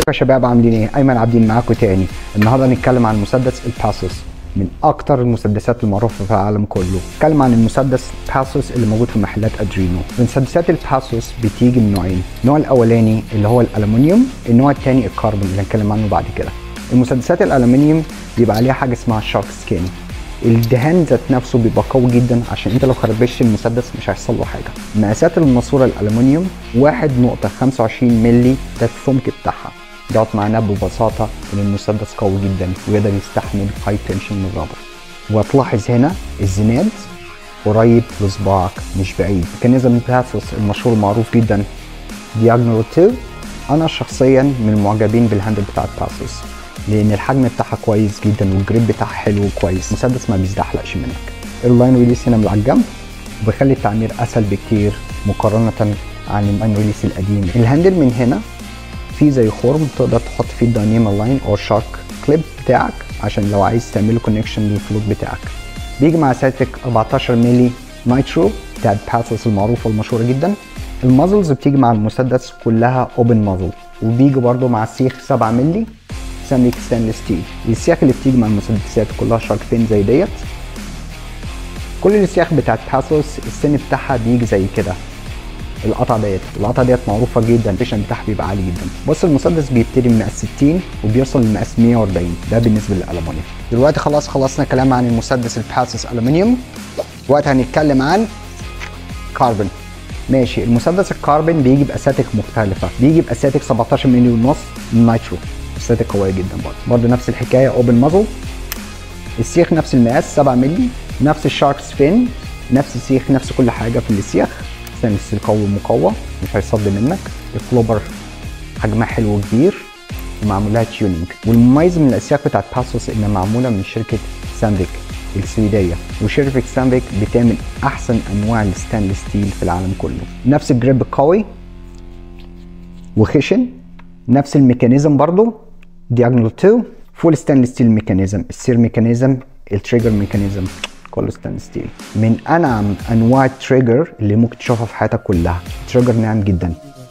ازيكم يا شباب عاملين ايه؟ ايمن عابدين معاكم تاني النهارده هنتكلم عن مسدس الباسوس من اكتر المسدسات المعروفه في العالم كله نتكلم عن المسدس باسوس اللي موجود في محلات ادرينو مسدسات الباسوس بتيجي من نوعين النوع الاولاني اللي هو الالومنيوم النوع الثاني الكربون اللي هنتكلم عنه بعد كده المسدسات الالومنيوم بيبقى عليها حاجه اسمها شارك سكين الدهان ذات نفسه بيبقى قوي جدا عشان انت لو خربشت المسدس مش هيحصل له حاجه مقاسات الماسوره الالومنيوم 1.25 مللي ده السمك بتاعها دوت معناه ببساطه ان المسدس قوي جدا ويقدر يستحمل هاي تنشن من الرابر وهتلاحظ هنا الزناد قريب لصباعك مش بعيد ميكانيزم باسوس المشهور المعروف جدا دياجنال 2 انا شخصيا من المعجبين بالهاندل بتاع الباسوس لان الحجم بتاعها كويس جدا والجريب بتاعها حلو وكويس المسدس ما بيزدحلقش منك اللاين ريليس هنا من على الجنب وبيخلي التعمير اسهل بكتير مقارنه عن اللاين ريليس القديم الهاندل من هنا فيه زي خرم تقدر تحط فيه الداينيما لاين او شارك كليب بتاعك عشان لو عايز تعمله كونكشن للفلوت بتاعك بيجي مع ساتك 14 مللي نايترو بتاعت باسوس المعروفه المشهوره جدا المازلز بتيجي مع المسدس كلها اوبن مازل وبيجي برضو مع السيخ 7 مللي سيراميك ستانلس ستيل السياخ اللي بتيجي مع المسدسات كلها شارك فين زي ديت كل السياخ بتاعت باسوس السن بتاعها بيجي زي كده القطعه ديت القطعه ديت معروفه جدا الفيشن بتاعها بيبقى عالي جدا بص المسدس بيبتدي من مقاس 60 وبيوصل لمقاس 140 ده بالنسبه للالومنيوم دلوقتي خلاص خلصنا كلام عن المسدس الباسوس الومنيوم دلوقتي هنتكلم عن كاربون ماشي المسدس الكاربون بيجي باساتك مختلفه بيجي باساتك 17 مللي ونص نايترو اساتك قويه جدا برضه برضه نفس الحكايه اوبن مازل السيخ نفس المقاس 7 مللي نفس الشاركس فين نفس السيخ نفس كل حاجه في السياخ ستانلس ستيل قوي مقوى مش هيصد منك الكلوبر حجمها حلو كبير ومعمول لها تيوننج والمميز من الاسياخ بتاعت باسوس انها معموله من شركه سانديك السويديه وشركه سانديك بتعمل احسن انواع الستانلس ستيل في العالم كله نفس الجريب القوي وخشن نفس الميكانيزم برضو دياجنال 2 فول ستانلس ستيل ميكانيزم السير ميكانيزم التريجر ميكانيزم كله ستانلس ستيل من انعم انواع التريجر اللي ممكن تشوفها في حياتك كلها تريجر ناعم جدا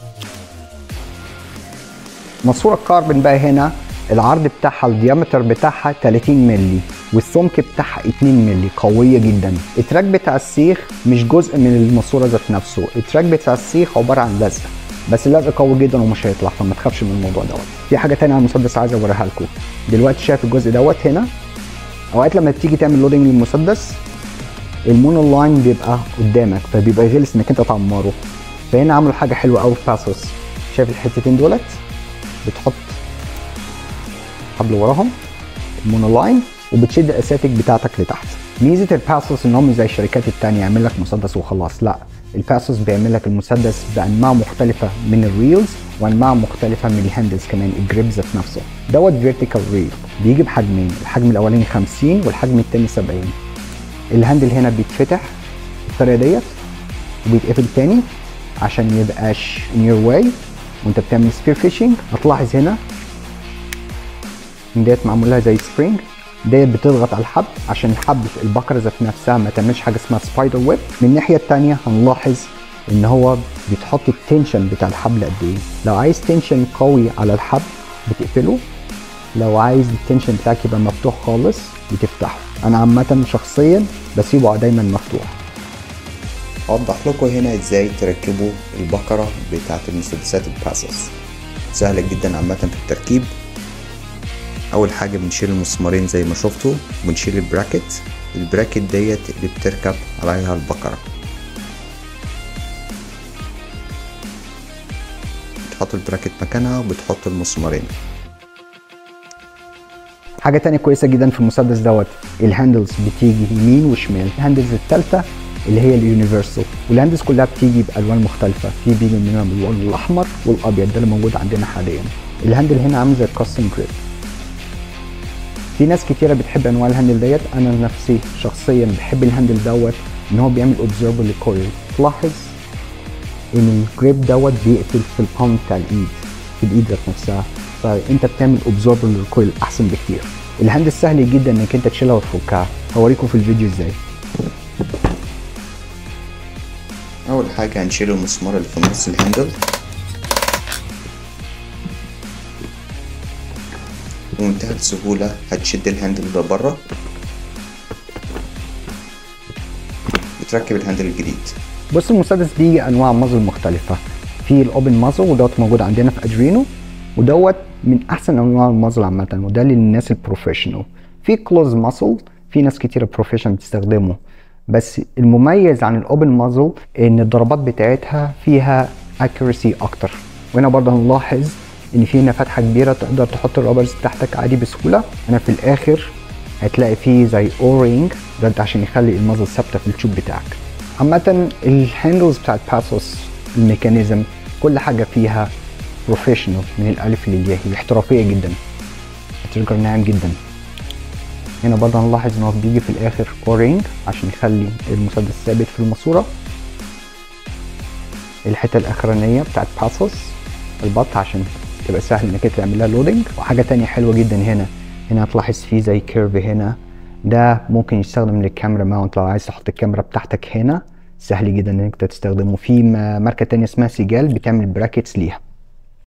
ماسوره الكاربون بقى هنا العرض بتاعها الديامتر بتاعها 30 مللي والسمك بتاعها 2 مللي قويه جدا التراك بتاع السيخ مش جزء من الماسوره ذات نفسه التراك بتاع السيخ عباره عن لزق بس اللزق قوي جدا ومش هيطلع فما تخافش من الموضوع دوت في حاجه تانية على المسدس عايز اوريها لكم دلوقتي شايف الجزء دوت هنا اوقات لما بتيجي تعمل لودنج للمسدس المونو لاين بيبقى قدامك فبيبقى غلس انك انت تعمره فهنا عملوا حاجه حلوه قوي في باسوس شايف الحتتين دولت بتحط حبل وراهم المونو لاين وبتشد الاساتك بتاعتك لتحت ميزه الباسوس ان هم زي الشركات التانية يعمل لك مسدس وخلاص لا الباسوس بيعمل لك المسدس بانواع مختلفه من الريلز وانواع مختلفه من الهاندلز كمان الجريب ذات نفسه دوت فيرتيكال ريل بيجي بحجمين الحجم الاولاني 50 والحجم الثاني 70 الهاندل هنا بيتفتح بالطريقه ديت وبيتقفل تاني عشان ميبقاش in your way وانت بتعمل سبير فيشنج هتلاحظ هنا ان ديت معمول لها زي سبرينج ديت بتضغط على الحبل عشان الحبل البكره ذات نفسها ما تعملش حاجه اسمها سبايدر ويب من الناحيه الثانيه هنلاحظ ان هو بتحط التنشن بتاع الحبل قد ايه لو عايز تنشن قوي على الحبل بتقفله لو عايز التنشن بتاعك يبقى مفتوح خالص بتفتحه انا عامه شخصيا بسيبه دايما مفتوح اوضح لكم هنا ازاي تركبوا البكرة بتاعت المسدسات الباسوس سهلة جدا عامة في التركيب اول حاجة بنشيل المسمارين زي ما شفتوا بنشيل البراكت البراكت ديت اللي بتركب عليها البكرة بتحط البراكت مكانها وبتحط المسمارين حاجه تانية كويسه جدا في المسدس دوت الهاندلز بتيجي يمين وشمال الهاندلز الثالثه اللي هي اليونيفرسال والهاندلز كلها بتيجي بالوان مختلفه في بيجي منها باللون الاحمر والابيض ده اللي موجود عندنا حاليا الهاندل هنا عامل زي الكاستم جريب في ناس كتيرة بتحب انواع الهاندل ديت انا نفسي شخصيا بحب الهاندل دوت ان هو بيعمل اوبزرفر للكويل تلاحظ ان الجريب دوت بيقفل في البالم بتاع الايد في الايد ذات نفسها فانت بتعمل اوبزرفر للكويل احسن بكتير الهاندل سهل جدا انك انت تشيلها وتفكها هوريكم في الفيديو ازاي اول حاجة هنشيل المسمار اللي في نص الهاندل بمنتهى السهولة هتشد الهاندل ده بره بتركب الهاندل الجديد بص المسدس بيجي انواع مازل مختلفه في الاوبن مازل ودوت موجود عندنا في ادرينو ودوت من احسن انواع المازل عامه وده للناس البروفيشنال في كلوز ماسل في ناس كتيره بروفيشنال بتستخدمه بس المميز عن الاوبن مازل ان الضربات بتاعتها فيها اكيورسي اكتر وهنا برضه هنلاحظ ان في هنا فتحه كبيره تقدر تحط الرابرز بتاعتك عادي بسهوله هنا في الاخر هتلاقي فيه زي اورينج ده عشان يخلي المازل ثابته في التوب بتاعك عامة الهاندلز بتاعت باسوس الميكانيزم كل حاجة فيها بروفيشنال من الألف للياء هي احترافية جدا التريجر ناعم جدا هنا برضه هنلاحظ ان هو بيجي في الاخر اورينج عشان يخلي المسدس ثابت في الماسورة الحتة الأخرانية بتاعت باسوس البط عشان تبقى سهل انك تعمل لها لودنج وحاجة تانية حلوة جدا هنا هنا هتلاحظ فيه زي كيرف هنا ده ممكن يستخدم للكاميرا ماونت لو عايز تحط الكاميرا بتاعتك هنا سهل جدا انك تستخدمه في ماركة تانية اسمها سيجال بتعمل براكتس ليها